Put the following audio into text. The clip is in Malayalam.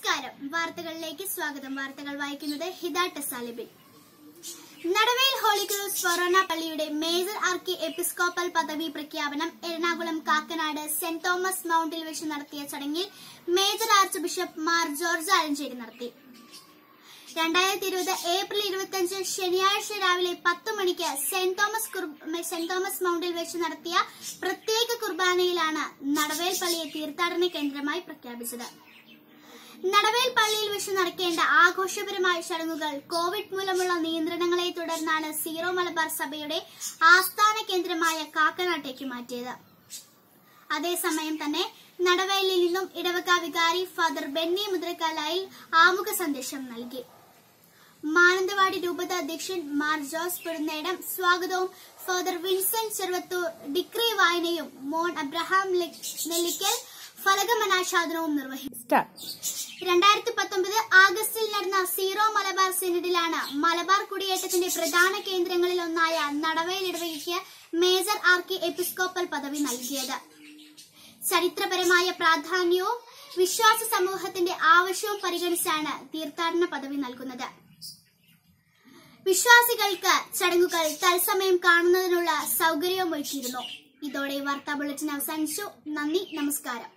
നമസ്കാരം വാർത്തകളിലേക്ക് സ്വാഗതം വാർത്തകൾ വായിക്കുന്നത് ഹിദ ടെസാലിബിൻ നടവേൽ ഹോളിക്രോസ് ഫൊറോന പള്ളിയുടെ മേജർ ആർക്കി എപ്പിസ്കോപ്പൽ പദവി പ്രഖ്യാപനം എറണാകുളം കാക്കനാട് സെന്റ് തോമസ് മൌണ്ടിൽ വെച്ച് നടത്തിയ ചടങ്ങിൽ major archbishop Mar George Alencherry നടത്തി രണ്ടായിരത്തി ഇരുപത് ഏപ്രിൽ ഇരുപത്തിയഞ്ച് ശനിയാഴ്ച രാവിലെ പത്ത് മണിക്ക് സെന്റ് തോമസ് കുർബ- സെന്റ് തോമസ് മൌണ്ടിൽ വെച്ച് നടത്തിയ പ്രത്യേക കുർബാനയിലാണ് നടവേൽ പള്ളിയെ തീർത്ഥാടന കേന്ദ്രമായി പ്രഖ്യാപിച്ചത് നടവേൽ പള്ളിയിൽ വെച്ച് നടക്കേണ്ട ആഘോഷപരമായ ചടങ്ങുകൾ കോവിഡ് മൂലമുള്ള നിയന്ത്രണങ്ങളെ തുടർന്നാണ് സീറോ മലബാർ സഭയുടെ ആസ്ഥാന കേന്ദ്രമായ കാക്കനാട്ടേക്ക് മാറ്റിയത് അതേസമയം തന്നെ നടവേലിൽ നിന്നും ഇടവക വികാരി ഫാദർ ബെന്നി മുദ്രക്കാലായിൽ ആമുഖ സന്ദേശം നൽകി മാനന്തവാടി രൂപത അധ്യക്ഷൻ മാർ ജോസ് പെരുന്നേടം സ്വാഗതവും ഫാദർ വിൻസെന്റ് ചെറുവത്തൂർ ഡിക്രി വായനയും മോൺ അബ്രഹാം ലെ- നെല്ലിക്കൽ ഫലകമനാശാദനവും നിർവഹിച്ചു സ്റ്റാർട്ട് രണ്ടായിരത്തി പത്തൊമ്പത് ആഗസ്റ്റിൽ നടന്ന സീറോ മലബാർ സിനഡിലാണ് മലബാർ കുടിയേറ്റത്തിന്റെ പ്രധാന കേന്ദ്രങ്ങളിൽ ഒന്നായ നടവയിൽ ഇടവകയ്ക്ക് മേജർ ആർക്കി എപ്പിസ്കോപ്പൽ പദവി നൽകിയത് ചരിത്രപരമായ പ്രാധാന്യവും വിശ്വാസ സമൂഹത്തിന്റെ ആവശ്യവും പരിഗണിച്ചാണ് തീർത്ഥാടന പദവി നൽകുന്നത് വിശ്വാസികൾക്ക് ചടങ്ങുകൾ തത്സമയം കാണുന്നതിനുള്ള സൗകര്യവും ഒരുക്കിയിരുന്നു ഇതോടെ വാർത്താ ബുള്ളറ്റിൻ അവസാനിച്ചു നന്ദി നമസ്കാരം